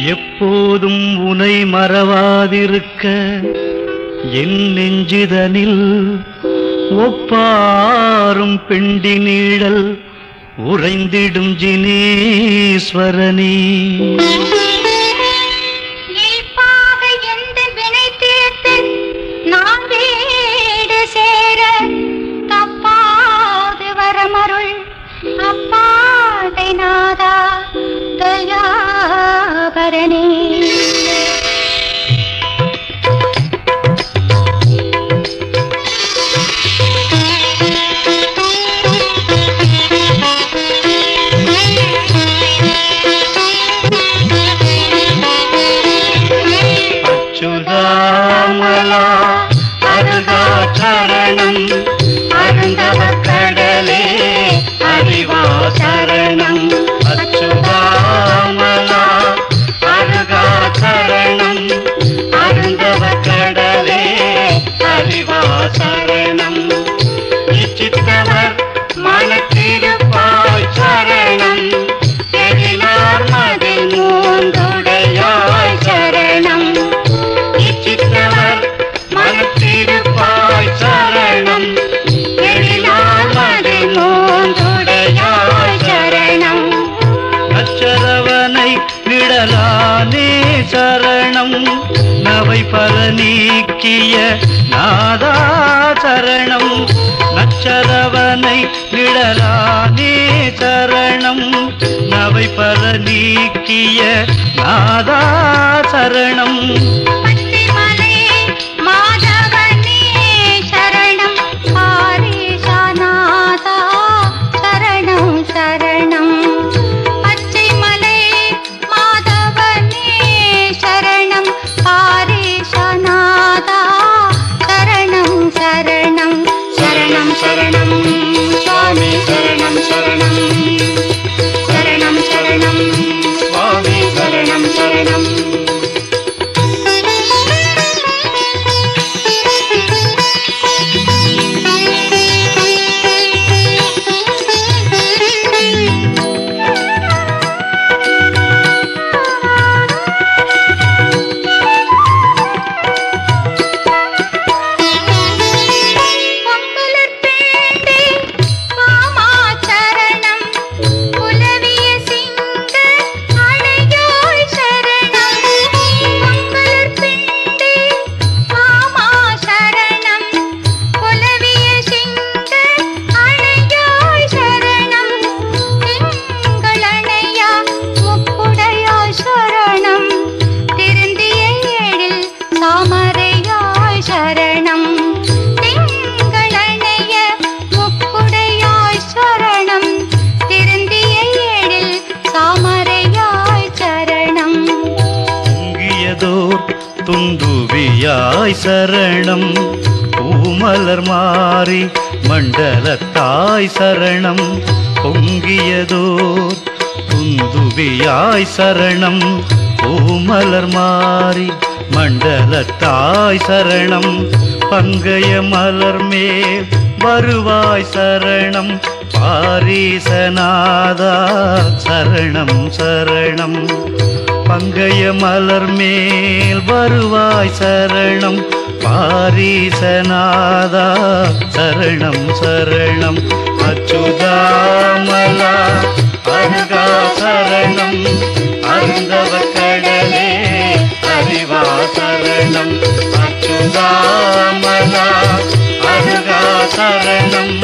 எப்போதும் உனை மறவாதிருக்க என் நெஞ்சிதனில் ஒப்பாரும் பெண்டி நீழல் உறைந்திடும் ஜினேஸ்வரனே இயல்பாக எந்த வினை தீர்த்து நான் வீடு சேர தப்பாது வரமருள் அப்பாதை நாதா தயாபரணே அச்சுதாமலா அருகாச்சரணம் அருந்தவ கடலே அறிவா சரணம் அச்சுதாமலா அருகாச்சரணம் அருந்தவ கடலே அறிவா சரணம் இச்சித்தவர் மனத்திருப்பாய் சரணம் எழிலார் மதில் மூந்துடையாய் சரணம் இச்சித்தவர் மனத்திருப்பாய் சரணம் எழிலார் மதில் மூந்துடையாய் சரணம் அச்சரவனை விடலானே சரணம் நவை பல நீக்கிய நாதா சரணம் நச்சரவனை விடலானே சரணம் நவை பல நீக்கிய நாதா சரணம் பத்திமலை மாதவனே சரணம் ஆரேஷநாதா சரணம் சரணம் பச்சைமலை மாதவனே சரணம் ஆரேஷநாதா சரணம் சரணம் சரணம் சரணம் சுவாமி சரணம் சரணம் சரணம் சரணம் சுவாமி சரணம் சரணம் பொங்கலர் பேண்டே மாமாச்சரணம் புலவிய சிங்க அணையாய் சரணம் பொங்கலர் பேண்டே மாமாச்சரணம் புலவிய சிங்க அணையாய் சரணம் திங்களணையா முக்குடையாய் சரணம் திருந்திய ஏழில் தாமரையாய் சரணம் திங்களணைய முக்குடையாய் சரணம் திருந்திய ஏழில் தாமரையாய் சரணம் பொங்கியதோர் துந்துவியாய் சரணம் பூமலர் மாறி மண்டலத்தாய் சரணம் பொங்கியதோர் துந்துவியாய் சரணம் பூமலர் மாறி மண்டலத்தாய் சரணம் பங்கய மலர் மேல் வருவாய் சரணம் பாரீசநாதா சரணம் சரணம் பங்கய மலர் மேல் வருவாய் சரணம் பாரீசநாதா சரணம் சரணம் அச்சுதாமலா அருகா சரணம் அருந்தவ கடலே அறிவா சரணம் அச்சுதாமலா அருகா சரணம்